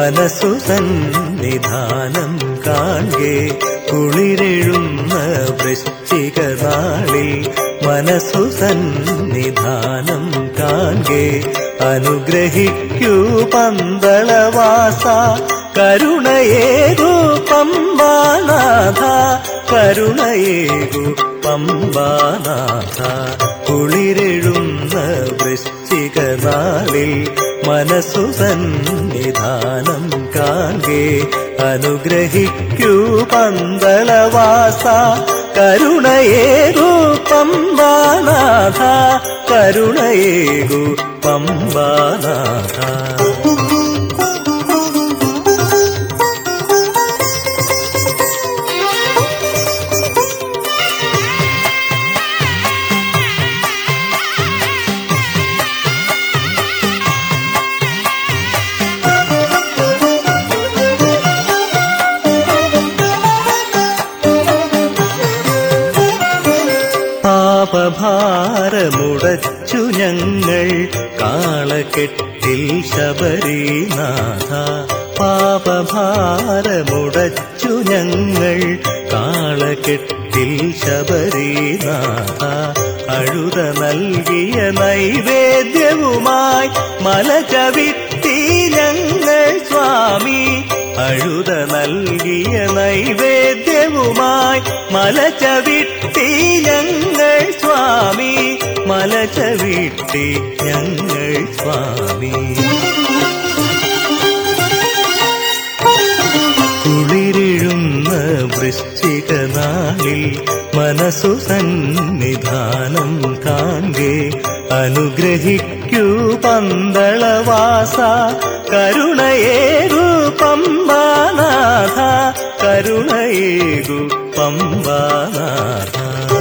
മനസ്സു സന്നിധാനം കാണെ കുളിരെഴുന്ന വൃശ്ചിക നാളിൽ മനസ്സു സന്നിധാനം കാണെ അനുഗ്രഹിക്കൂ പന്തളവാസ കരുണയേകു പമ്പാനാഥ കരുണയേകു പമ്പാനാഥ കുളിരെഴുന്ന വൃശ്ചിക നാളിൽ മനസ്സു സന്നിധാനം കാണെ അനുഗ്രഹിക്കൂ പന്തളവാസ കരുണയേകു പമ്പാനാഥ കരുണയേകു പമ്പാനാഥ പാപഭാരമുടച്ചു ഞങ്ങൾ കാളകെട്ടിൽ ശബരീനാഥ പാപഭാരമുടച്ചു ഞങ്ങൾ കാളകെട്ടിൽ ശബരീനാഥ അഴുത നൽകിയ നൈവേദ്യവുമായി മല ചവിട്ടി ഞങ്ങൾ സ്വാമി അഴുത നൽകിയ നൈവേദ്യവുമായി മല ചവിട്ടി ഞങ്ങൾ സ്വാമി മല ചവിട്ടി ഞങ്ങൾ സ്വാമി കുളിരിഴുന്ന വൃശ്ചിക നാളിൽ മനസ്സു സന്നിധാനം കാണെ അനുഗ്രഹിക്കൂ പന്തളവാസ കരുണയേകു പമ്പാനാഥ കരുണയേകു പമ്പാനാഥ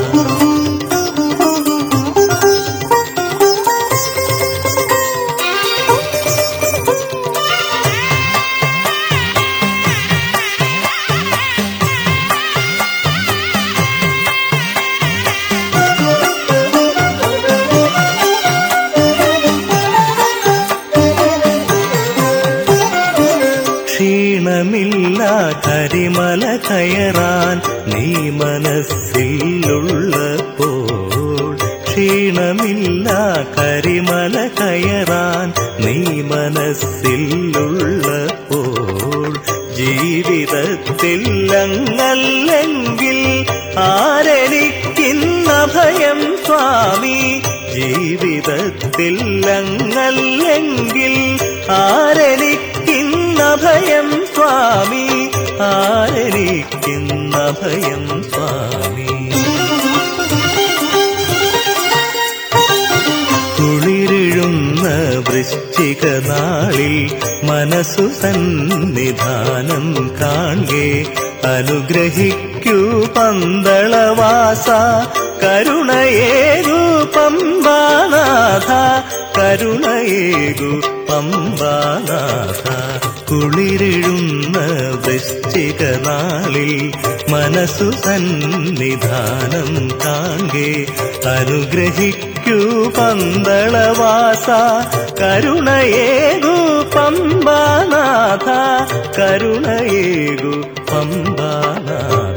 ക്ഷീണമില്ല കരിമല കയറാൻ നീ മനസ്സിലുള്ളപ്പോൾ ക്ഷീണമില്ല കരിമല കയറാൻ നീ മനസ്സിലുള്ളപ്പോൾ ജീവിതത്തിൽ അങ്ങല്ലെങ്കിൽ ആരെനിക്കിന്ന ഭയം സ്വാമി ജീവിതത്തിൽ അങ്ങല്ലെങ്കിൽ ആരെനിക്കിന്ന ഭയം സ്വാമി ആരെനിക്കിന്ന ഭയം സ്വാമി കുളിരിഴുന്ന വൃശ്ചിക നാളിൽ മനസ്സു സന്നിധാനം കാണെ അനുഗ്രഹിക്കൂ പന്തളവാസ കരുണയേകു പമ്പാനാഥ കരുണയേകു പമ്പാനാഥ കുളിരിഴുന്ന വൃശ്ചിക നാളിൽ മനസ്സു സന്നിധാനം കാണെ അനുഗ്രഹിക്കൂ പന്തളവാസ കരുണയേകു പമ്പാനാഥ കരുണയേകു പമ്പാനാഥ